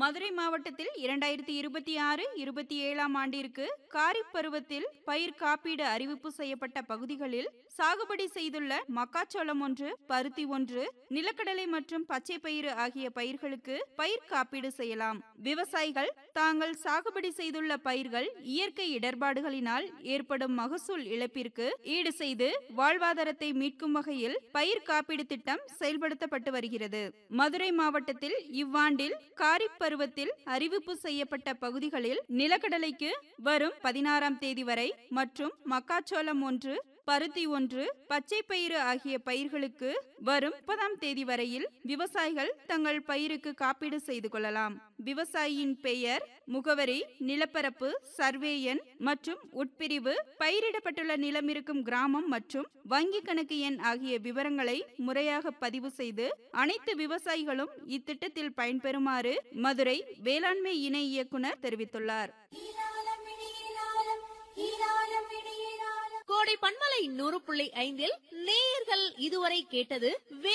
மதுரை மாவட்டத்தில் இரண்டாயிரத்தி இருபத்தி ஆறு இருபத்தி ஏழாம் ஆண்டிற்கு காரிப் பருவத்தில் பயிர் காப்பீடு அறிவிப்பு செய்யப்பட்ட பகுதிகளில் சாகுபடி செய்துள்ள மக்காச்சோளம் ஒன்று பருத்தி ஒன்று நிலக்கடலை மற்றும் பச்சை பயிறு ஆகிய பயிர்களுக்கு பயிர் காப்பீடு செய்யலாம் விவசாயிகள் தாங்கள் சாகுபடி செய்துள்ள பயிர்கள் இயற்கை இடர்பாடுகளினால் ஏற்படும் மகசூல் இழப்பிற்கு ஈடு செய்து வாழ்வாதாரத்தை மீட்கும் வகையில் பயிர் காப்பீடு திட்டம் செயல்படுத்தப்பட்டு வருகிறது மதுரை மாவட்டத்தில் இவ்வாண்டில் காரிப் பருவத்தில் அறிவிப்பு செய்யப்பட்ட பகுதிகளில் நிலக்கடலைக்கு வரும் பதினாறாம் தேதி வரை மற்றும் மக்காச்சோளம் ஒன்று பருத்தி ஒன்று பச்சை பயிறு ஆகிய பயிர்களுக்கு வரும் முப்பதாம் தேதி வரையில் விவசாயிகள் தங்கள் பயிருக்கு காப்பீடு செய்து கொள்ளலாம் விவசாயியின் பெயர் முகவரி நிலப்பரப்பு சர்வே எண் மற்றும் உட்பிரிவு பயிரிடப்பட்டுள்ள நிலம் இருக்கும் கிராமம் மற்றும் வங்கி கணக்கு எண் ஆகிய விவரங்களை முறையாக பதிவு செய்து அனைத்து விவசாயிகளும் இத்திட்டத்தில் பயன்பெறுமாறு மதுரை வேளாண்மை இணை இயக்குனர் தெரிவித்துள்ளார் கோடை பண்பலை நூறு புள்ளி ஐந்தில் நேயர்கள் இதுவரை கேட்டது